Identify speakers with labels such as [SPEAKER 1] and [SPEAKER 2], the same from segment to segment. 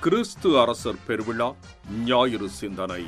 [SPEAKER 1] கிறிஸ்து அரசர் பெருவிழா ஞாயிறு சிந்தனை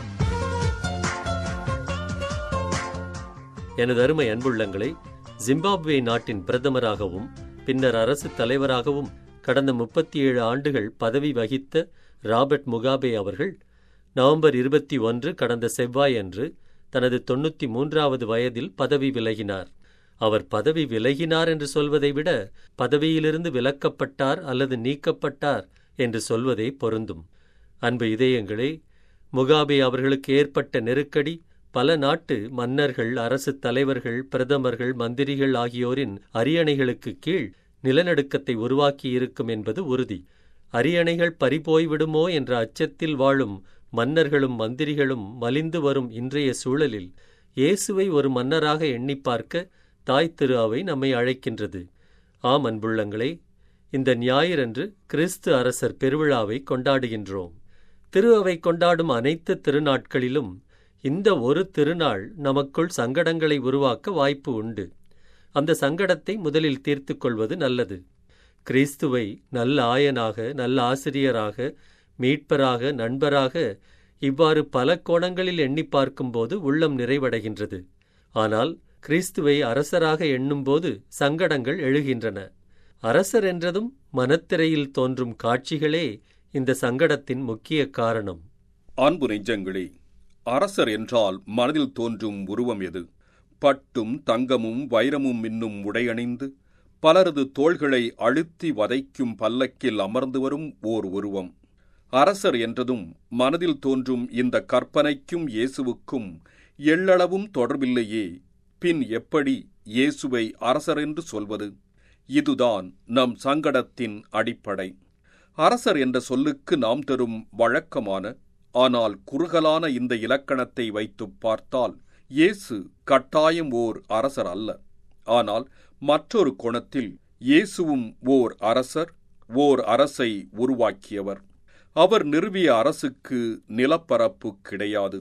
[SPEAKER 2] எனது அருமை அன்புள்ளங்களை ஜிம்பாப்வே நாட்டின் பிரதமராகவும் பின்னர் அரசு தலைவராகவும் கடந்த முப்பத்தி ஏழு ஆண்டுகள் பதவி வகித்த ராபர்ட் முகாபே அவர்கள் நவம்பர் இருபத்தி ஒன்று கடந்த செவ்வாய் அன்று தனது தொண்ணூற்றி மூன்றாவது வயதில் பதவி விலகினார் அவர் பதவி விலகினார் என்று சொல்வதை விட பதவியிலிருந்து விலக்கப்பட்டார் அல்லது நீக்கப்பட்டார் என்று சொல்வதே பொருந்தும் அன்பு இதயங்களே முகாபே அவர்களுக்கு ஏற்பட்ட நெருக்கடி பல நாட்டு மன்னர்கள் அரசு தலைவர்கள் பிரதமர்கள் மந்திரிகள் ஆகியோரின் அரியணைகளுக்கு கீழ் நிலநடுக்கத்தை உருவாக்கியிருக்கும் என்பது உறுதி அரியணைகள் பறிபோய்விடுமோ என்ற அச்சத்தில் வாழும் மன்னர்களும் மந்திரிகளும் மலிந்து வரும் இன்றைய சூழலில் இயேசுவை ஒரு மன்னராக எண்ணி பார்க்க தாய் திரு அவை நம்மை அழைக்கின்றது ஆம் அன்புள்ளங்களே இந்த ஞாயிறன்று கிறிஸ்து அரசர் பெருவிழாவை கொண்டாடுகின்றோம் திரு அவை கொண்டாடும் அனைத்து திருநாட்களிலும் இந்த ஒரு திருநாள் நமக்குள் சங்கடங்களை உருவாக்க வாய்ப்பு உண்டு அந்த சங்கடத்தை முதலில் தீர்த்து கொள்வது நல்லது கிறிஸ்துவை நல்ல ஆயனாக நல்ல ஆசிரியராக மீட்பராக நண்பராக இவ்வாறு பல கோணங்களில் எண்ணி பார்க்கும்போது உள்ளம் நிறைவடைகின்றது ஆனால் கிறிஸ்துவை அரசராக எண்ணும்போது சங்கடங்கள் எழுகின்றன அரசர் என்றதும் மனத்திரையில் தோன்றும் காட்சிகளே இந்த சங்கடத்தின் முக்கிய காரணம்
[SPEAKER 1] அன்பு நெஞ்சங்களே அரசர் என்றால் மனதில் தோன்றும் உருவம் எது பட்டும் தங்கமும் வைரமும் மின்னும் உடையணிந்து பலரது தோள்களை அழுத்தி வதைக்கும் பல்லக்கில் அமர்ந்து வரும் ஓர் உருவம் அரசர் என்றதும் மனதில் தோன்றும் இந்த கற்பனைக்கும் இயேசுவுக்கும் எள்ளளவும் தொடர்பில்லையே பின் எப்படி இயேசுவை அரசர் என்று சொல்வது இதுதான் நம் சங்கடத்தின் அடிப்படை அரசர் என்ற சொல்லுக்கு நாம் தரும் வழக்கமான ஆனால் குறுகலான இந்த இலக்கணத்தை வைத்துப் பார்த்தால் இயேசு கட்டாயம் ஓர் அரசர் அல்ல ஆனால் மற்றொரு கோணத்தில் இயேசுவும் ஓர் அரசர் ஓர் அரசை உருவாக்கியவர் அவர் நிறுவிய அரசுக்கு நிலப்பரப்பு கிடையாது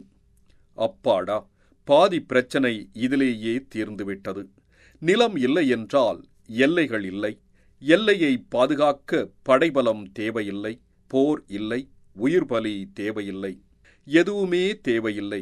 [SPEAKER 1] அப்பாடா பாதி பிரச்சனை இதிலேயே தீர்ந்துவிட்டது நிலம் இல்லை என்றால் எல்லைகள் இல்லை எல்லையை பாதுகாக்க படைபலம் தேவையில்லை போர் இல்லை உயிர்பலி தேவையில்லை எதுவுமே தேவையில்லை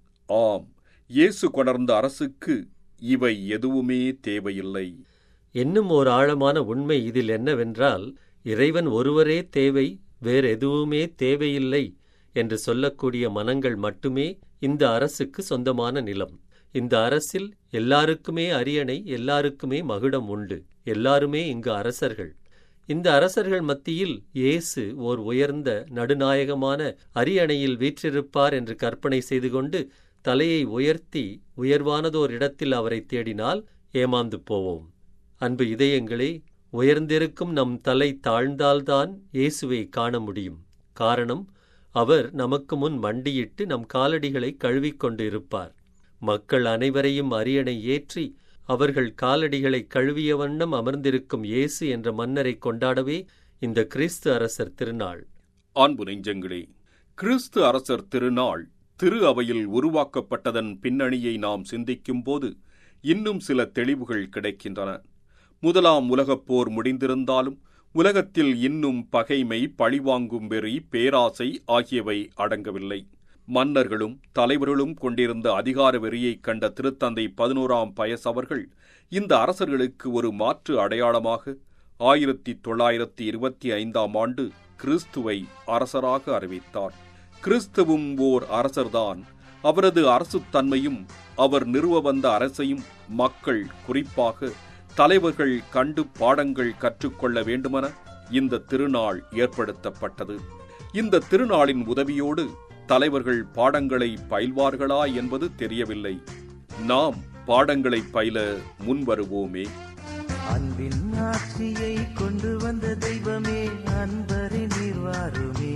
[SPEAKER 1] ஆம் இயேசு கொணர்ந்த அரசுக்கு இவை எதுவுமே தேவையில்லை
[SPEAKER 2] இன்னும் ஓர் ஆழமான உண்மை இதில் என்னவென்றால் இறைவன் ஒருவரே தேவை வேறெதுவுமே தேவையில்லை என்று சொல்லக்கூடிய மனங்கள் மட்டுமே இந்த அரசுக்கு சொந்தமான நிலம் இந்த அரசில் எல்லாருக்குமே அரியணை எல்லாருக்குமே மகுடம் உண்டு எல்லாருமே இங்கு அரசர்கள் இந்த அரசர்கள் மத்தியில் இயேசு ஓர் உயர்ந்த நடுநாயகமான அரியணையில் வீற்றிருப்பார் என்று கற்பனை செய்து கொண்டு தலையை உயர்த்தி உயர்வானதோர் இடத்தில் அவரை தேடினால் ஏமாந்து போவோம் அன்பு இதயங்களே உயர்ந்திருக்கும் நம் தலை தாழ்ந்தால்தான் இயேசுவை காண முடியும் காரணம் அவர் நமக்கு முன் மண்டியிட்டு நம் காலடிகளை கழுவிக்கொண்டு இருப்பார் மக்கள் அனைவரையும் அரியணை ஏற்றி அவர்கள் காலடிகளை கழுவிய வண்ணம் அமர்ந்திருக்கும் இயேசு என்ற மன்னரை கொண்டாடவே இந்த கிறிஸ்து அரசர் திருநாள்
[SPEAKER 1] அன்பு நெஞ்சங்களே கிறிஸ்து அரசர் திருநாள் திரு அவையில் உருவாக்கப்பட்டதன் பின்னணியை நாம் சிந்திக்கும்போது இன்னும் சில தெளிவுகள் கிடைக்கின்றன முதலாம் உலகப் போர் முடிந்திருந்தாலும் உலகத்தில் இன்னும் பகைமை பழிவாங்கும் வெறி பேராசை ஆகியவை அடங்கவில்லை மன்னர்களும் தலைவர்களும் கொண்டிருந்த அதிகார வெறியைக் கண்ட திருத்தந்தை பதினோராம் பயஸ் அவர்கள் இந்த அரசர்களுக்கு ஒரு மாற்று அடையாளமாக ஆயிரத்தி தொள்ளாயிரத்தி இருபத்தி ஐந்தாம் ஆண்டு கிறிஸ்துவை அரசராக அறிவித்தார் கிறிஸ்துவும் ஓர் அரசர்தான் அவரது அரசுத்தன்மையும் அவர் நிறுவ வந்த அரசையும் மக்கள் குறிப்பாக தலைவர்கள் கண்டு பாடங்கள் கற்றுக்கொள்ள வேண்டுமென இந்த திருநாள் ஏற்படுத்தப்பட்டது இந்த திருநாளின் உதவியோடு தலைவர்கள் பாடங்களை பயில்வார்களா என்பது தெரியவில்லை நாம் பாடங்களை பயில முன்வருவோமே
[SPEAKER 3] அன்பின் ஆட்சியை கொண்டு வந்த தெய்வமே அன்பரை நீர்வாருமே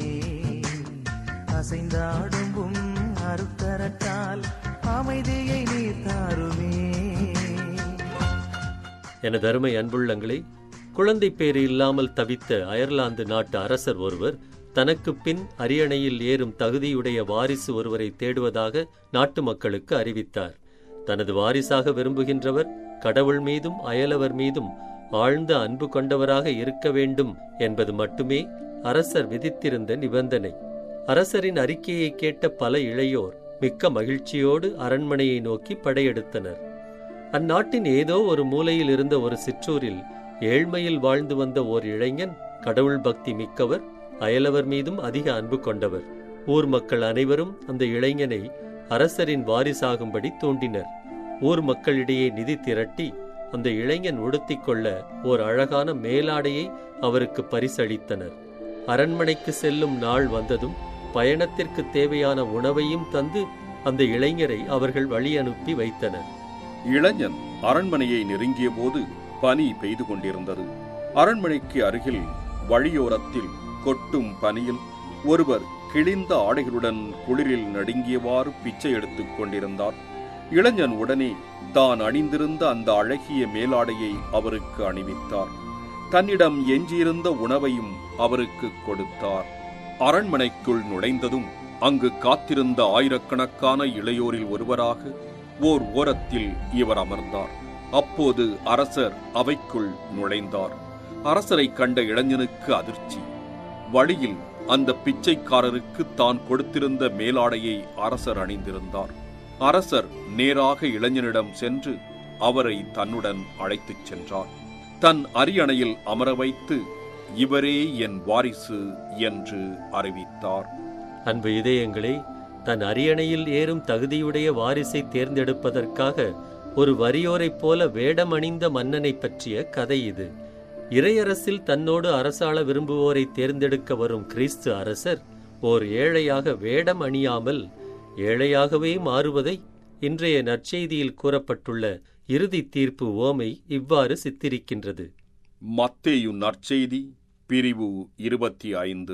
[SPEAKER 3] அசைந்தாடும் உம் அருத்தரட்டால் அமைதியை நீர் தாருமே
[SPEAKER 2] எனது அருமை அன்புள்ளங்களே குழந்தை பேறு இல்லாமல் தவித்த அயர்லாந்து நாட்டு அரசர் ஒருவர் தனக்கு பின் அரியணையில் ஏறும் தகுதியுடைய வாரிசு ஒருவரை தேடுவதாக நாட்டு மக்களுக்கு அறிவித்தார் தனது வாரிசாக விரும்புகின்றவர் கடவுள் மீதும் அயலவர் மீதும் ஆழ்ந்த அன்பு கொண்டவராக இருக்க வேண்டும் என்பது மட்டுமே அரசர் விதித்திருந்த நிபந்தனை அரசரின் அறிக்கையை கேட்ட பல இளையோர் மிக்க மகிழ்ச்சியோடு அரண்மனையை நோக்கி படையெடுத்தனர் அந்நாட்டின் ஏதோ ஒரு மூலையில் இருந்த ஒரு சிற்றூரில் ஏழ்மையில் வாழ்ந்து வந்த ஓர் இளைஞன் கடவுள் பக்தி மிக்கவர் அயலவர் மீதும் அதிக அன்பு கொண்டவர் ஊர் மக்கள் அனைவரும் அந்த இளைஞனை அரசரின் வாரிசாகும்படி தூண்டினர் ஊர் மக்களிடையே நிதி திரட்டி அந்த இளைஞன் உடுத்திக் கொள்ள ஓர் அழகான மேலாடையை அவருக்கு பரிசளித்தனர் அரண்மனைக்கு செல்லும் நாள் வந்ததும் பயணத்திற்கு தேவையான உணவையும் தந்து அந்த இளைஞரை அவர்கள் வழி அனுப்பி வைத்தனர்
[SPEAKER 1] இளைஞன் அரண்மனையை நெருங்கிய போது பனி பெய்து கொண்டிருந்தது அரண்மனைக்கு அருகில் வழியோரத்தில் கொட்டும் பனியில் ஒருவர் கிழிந்த ஆடைகளுடன் குளிரில் நடுங்கியவாறு பிச்சை எடுத்துக் கொண்டிருந்தார் இளைஞன் உடனே தான் அணிந்திருந்த அந்த அழகிய மேலாடையை அவருக்கு அணிவித்தார் தன்னிடம் எஞ்சியிருந்த உணவையும் அவருக்கு கொடுத்தார் அரண்மனைக்குள் நுழைந்ததும் அங்கு காத்திருந்த ஆயிரக்கணக்கான இளையோரில் ஒருவராக ஓர் ஓரத்தில் இவர் அமர்ந்தார் அப்போது அரசர் அவைக்குள் நுழைந்தார் அரசரை கண்ட இளைஞனுக்கு அதிர்ச்சி வழியில் அந்த பிச்சைக்காரருக்கு தான் கொடுத்திருந்த மேலாடையை அரசர் அணிந்திருந்தார் அரசர் நேராக இளைஞனிடம் சென்று அவரை தன்னுடன் அழைத்துச் சென்றார் தன் அரியணையில் அமர வைத்து இவரே என் வாரிசு என்று அறிவித்தார்
[SPEAKER 2] அன்பு இதயங்களே தன் அரியணையில் ஏறும் தகுதியுடைய வாரிசை தேர்ந்தெடுப்பதற்காக ஒரு வறியோரைப் போல வேடம் அணிந்த மன்னனைப் பற்றிய கதை இது இறையரசில் தன்னோடு அரசாள விரும்புவோரை தேர்ந்தெடுக்க வரும் கிறிஸ்து அரசர் ஓர் ஏழையாக வேடம் அணியாமல் ஏழையாகவே மாறுவதை இன்றைய நற்செய்தியில் கூறப்பட்டுள்ள இறுதி தீர்ப்பு ஓமை இவ்வாறு சித்திரிக்கின்றது
[SPEAKER 1] மத்தேயு நற்செய்தி பிரிவு இருபத்தி ஐந்து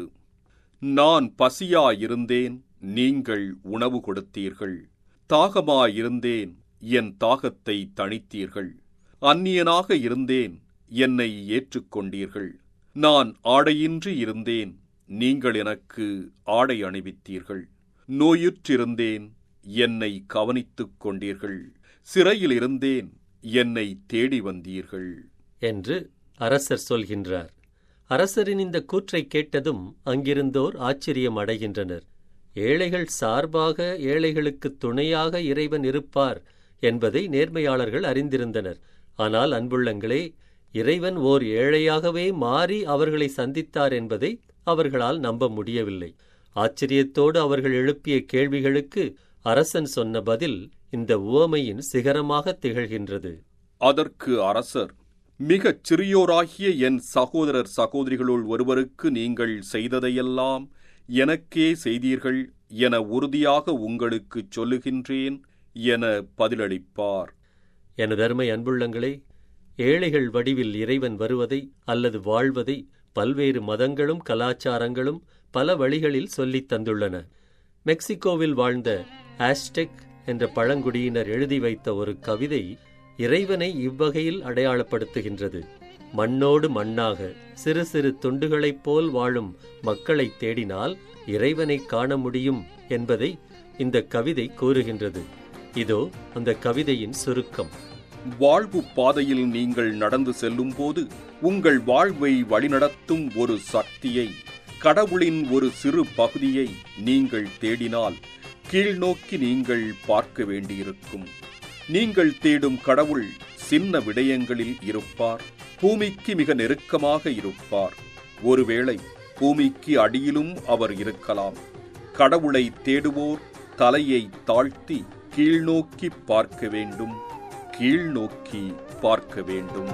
[SPEAKER 1] நான் பசியாயிருந்தேன் நீங்கள் உணவு கொடுத்தீர்கள் தாகமாயிருந்தேன் என் தாகத்தை தணித்தீர்கள் அந்நியனாக இருந்தேன் என்னை ஏற்றுக்கொண்டீர்கள் நான் ஆடையின்றி இருந்தேன் நீங்கள் எனக்கு ஆடை அணிவித்தீர்கள் நோயுற்றிருந்தேன் என்னை கவனித்துக் கொண்டீர்கள் சிறையில் இருந்தேன் என்னை தேடி வந்தீர்கள்
[SPEAKER 2] என்று அரசர் சொல்கின்றார் அரசரின் இந்த கூற்றை கேட்டதும் அங்கிருந்தோர் ஆச்சரியம் அடைகின்றனர் ஏழைகள் சார்பாக ஏழைகளுக்கு துணையாக இறைவன் இருப்பார் என்பதை நேர்மையாளர்கள் அறிந்திருந்தனர் ஆனால் அன்புள்ளங்களே இறைவன் ஓர் ஏழையாகவே மாறி அவர்களை சந்தித்தார் என்பதை அவர்களால் நம்ப முடியவில்லை ஆச்சரியத்தோடு அவர்கள் எழுப்பிய கேள்விகளுக்கு அரசன் சொன்ன பதில் இந்த உவமையின் சிகரமாக திகழ்கின்றது
[SPEAKER 1] அதற்கு அரசர் மிகச் சிறியோராகிய என் சகோதரர் சகோதரிகளுள் ஒருவருக்கு நீங்கள் செய்ததையெல்லாம் எனக்கே செய்தீர்கள் என உறுதியாக உங்களுக்குச் சொல்லுகின்றேன் என பதிலளிப்பார்
[SPEAKER 2] எனதருமை அன்புள்ளங்களே ஏழைகள் வடிவில் இறைவன் வருவதை அல்லது வாழ்வதை பல்வேறு மதங்களும் கலாச்சாரங்களும் பல வழிகளில் சொல்லித் தந்துள்ளன மெக்சிகோவில் வாழ்ந்த ஆஸ்டெக் என்ற பழங்குடியினர் எழுதி வைத்த ஒரு கவிதை இறைவனை இவ்வகையில் அடையாளப்படுத்துகின்றது மண்ணோடு மண்ணாக சிறு சிறு துண்டுகளைப் போல் வாழும் மக்களை தேடினால் இறைவனை காண முடியும் என்பதை இந்த கவிதை கூறுகின்றது இதோ அந்த கவிதையின் சுருக்கம்
[SPEAKER 1] வாழ்வு பாதையில் நீங்கள் நடந்து செல்லும்போது உங்கள் வாழ்வை வழிநடத்தும் ஒரு சக்தியை கடவுளின் ஒரு சிறு பகுதியை நீங்கள் தேடினால் கீழ்நோக்கி நீங்கள் பார்க்க வேண்டியிருக்கும் நீங்கள் தேடும் கடவுள் சின்ன விடயங்களில் இருப்பார் பூமிக்கு மிக நெருக்கமாக இருப்பார் ஒருவேளை பூமிக்கு அடியிலும் அவர் இருக்கலாம் கடவுளை தேடுவோர் தலையை தாழ்த்தி கீழ்நோக்கி பார்க்க வேண்டும் கீழ்நோக்கி பார்க்க வேண்டும்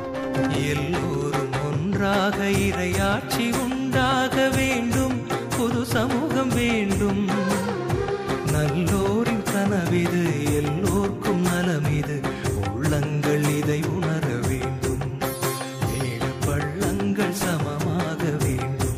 [SPEAKER 3] எல்லோரும் ஒன்றாக இறையாட்சி உண்டாக வேண்டும் புது சமூகம் வேண்டும் நல்லோரின் கனவிது எல்லோர்க்கும் நலமிது உள்ளங்கள் இதை உணர வேண்டும் மேடு பள்ளங்கள் சமமாக வேண்டும்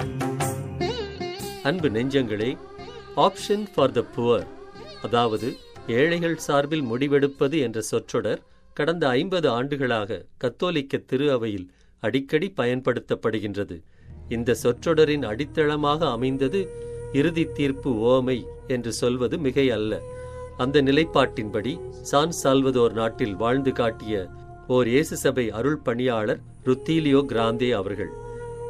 [SPEAKER 2] அன்பு நெஞ்சங்களே ஆப்ஷன் ஃபார் த புவர் அதாவது ஏழைகள் சார்பில் முடிவெடுப்பது என்ற சொற்றொடர் கடந்த ஐம்பது ஆண்டுகளாக கத்தோலிக்க திரு அவையில் அடிக்கடி பயன்படுத்தப்படுகின்றது இந்த சொற்றொடரின் அடித்தளமாக அமைந்தது இறுதி தீர்ப்பு ஓமை என்று சொல்வது மிகை அல்ல அந்த நிலைப்பாட்டின்படி சான் சால்வதோர் நாட்டில் வாழ்ந்து காட்டிய ஓர் இயேசு சபை அருள் பணியாளர் ருத்தீலியோ கிராந்தே அவர்கள்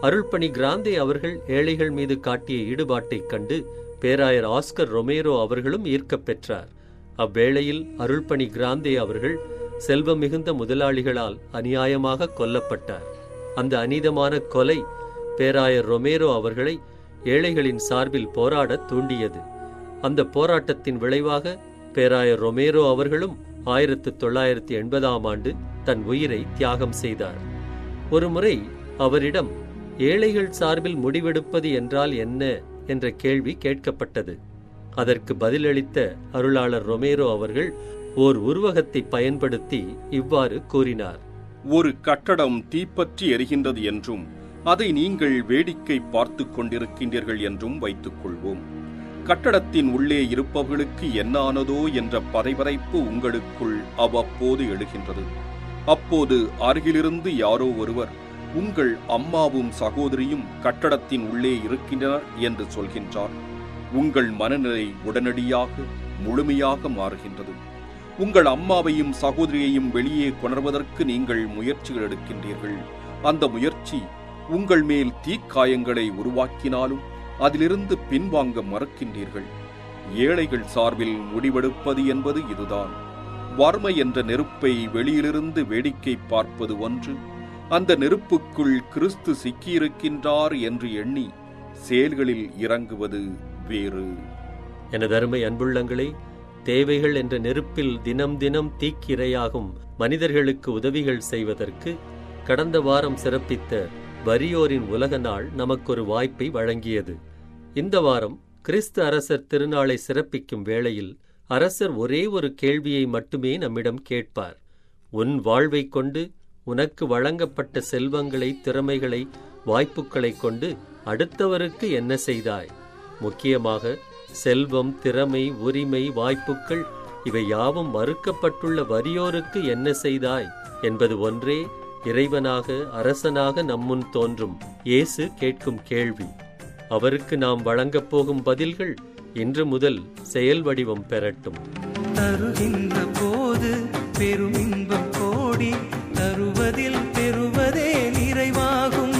[SPEAKER 2] அருள்பணி கிராந்தே அவர்கள் ஏழைகள் மீது காட்டிய ஈடுபாட்டைக் கண்டு பேராயர் ஆஸ்கர் ரொமேரோ அவர்களும் ஈர்க்கப் பெற்றார் அவ்வேளையில் அருள்பணி கிராந்தே அவர்கள் செல்வம் மிகுந்த முதலாளிகளால் அநியாயமாக கொல்லப்பட்டார் அந்த அநீதமான கொலை பேராயர் ரொமேரோ அவர்களை ஏழைகளின் சார்பில் போராடத் தூண்டியது அந்த போராட்டத்தின் விளைவாக பேராயர் ரொமேரோ அவர்களும் ஆயிரத்து தொள்ளாயிரத்தி எண்பதாம் ஆண்டு தன் உயிரை தியாகம் செய்தார் ஒருமுறை அவரிடம் ஏழைகள் சார்பில் முடிவெடுப்பது என்றால் என்ன என்ற கேள்வி கேட்கப்பட்டது அதற்கு பதிலளித்த அருளாளர் ரொமேரோ அவர்கள் ஓர் உருவகத்தை பயன்படுத்தி இவ்வாறு கூறினார்
[SPEAKER 1] ஒரு கட்டடம் தீப்பற்றி எரிகின்றது என்றும் அதை நீங்கள் வேடிக்கை பார்த்து கொண்டிருக்கின்றீர்கள் என்றும் வைத்துக் கொள்வோம் கட்டடத்தின் உள்ளே இருப்பவர்களுக்கு என்ன ஆனதோ என்ற பதைபதைப்பு உங்களுக்குள் அவ்வப்போது எழுகின்றது அப்போது அருகிலிருந்து யாரோ ஒருவர் உங்கள் அம்மாவும் சகோதரியும் கட்டடத்தின் உள்ளே இருக்கின்றனர் என்று சொல்கின்றார் உங்கள் மனநிலை உடனடியாக முழுமையாக மாறுகின்றது உங்கள் அம்மாவையும் சகோதரியையும் வெளியே கொணர்வதற்கு நீங்கள் முயற்சிகள் எடுக்கின்றீர்கள் அந்த முயற்சி உங்கள் மேல் தீக்காயங்களை உருவாக்கினாலும் அதிலிருந்து பின்வாங்க மறுக்கின்றீர்கள் ஏழைகள் சார்பில் முடிவெடுப்பது என்பது இதுதான் வறுமை என்ற நெருப்பை வெளியிலிருந்து வேடிக்கை பார்ப்பது ஒன்று அந்த நெருப்புக்குள் கிறிஸ்து சிக்கியிருக்கின்றார் என்று எண்ணி செயல்களில் இறங்குவது வேறு
[SPEAKER 2] எனது அருமை அன்புள்ளங்களே தேவைகள் என்ற நெருப்பில் தினம் தினம் தீக்கிரையாகும் மனிதர்களுக்கு உதவிகள் செய்வதற்கு கடந்த வாரம் சிறப்பித்த வறியோரின் உலக நாள் நமக்கொரு வாய்ப்பை வழங்கியது இந்த வாரம் கிறிஸ்து அரசர் திருநாளை சிறப்பிக்கும் வேளையில் அரசர் ஒரே ஒரு கேள்வியை மட்டுமே நம்மிடம் கேட்பார் உன் வாழ்வைக் கொண்டு உனக்கு வழங்கப்பட்ட செல்வங்களை திறமைகளை வாய்ப்புகளைக் கொண்டு அடுத்தவருக்கு என்ன செய்தாய் முக்கியமாக செல்வம் திறமை உரிமை வாய்ப்புகள் இவை யாவும் மறுக்கப்பட்டுள்ள வறியோருக்கு என்ன செய்தாய் என்பது ஒன்றே இறைவனாக அரசனாக நம்முன் தோன்றும் இயேசு கேட்கும் கேள்வி அவருக்கு நாம் வழங்கப் போகும் பதில்கள் இன்று முதல் செயல் வடிவம் பெறட்டும்
[SPEAKER 3] தருகின்ற போது பெருமின்பம் கோடி தருவதில் பெறுவதே நிறைவாகும்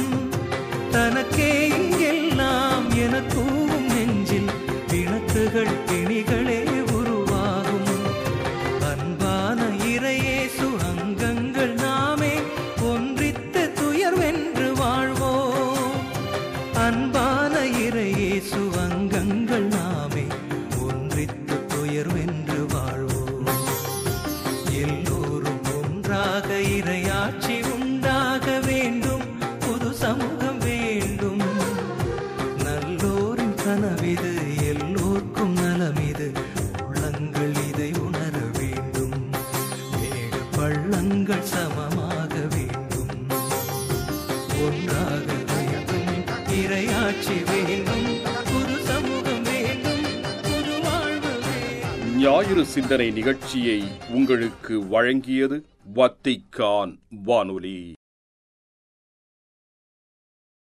[SPEAKER 3] தனக்கே இங்கெல்லாம் என கூவும் நெஞ்சில் பிணக்குகள் பிணிகளே உருவாகும் அன்பான இறையேசு அங்கங்கள் நாமே ஒன்றித்த துயர்வென்று வாழ்வோம் அன்பான இறையேசு அங்கங்கள் நாமே ஒன்றித்து துயர்வென்று வாழ்வோம் எல்லோரும் ஒன்றாக இறையாட்சி உண்டாக வேண்டும் புது சமூகம் வேண்டும் நல்லோரின் கனவிது எல்லோர்க்கும் நலமிது உள்ளங்கள் இதை உணர வேண்டும் மேடு பள்ளங்கள் சமமாக வேண்டும் ஒன்றாக வேண்டும் இறையாட்சி வேண்டும் புது சமூகம் வேண்டும் புது வாழ்வு வேண்டும்
[SPEAKER 1] ஞாயிறு சிந்தனை நிகழ்ச்சியை உங்களுக்கு வழங்கியது வத்திக்கான் வானொலி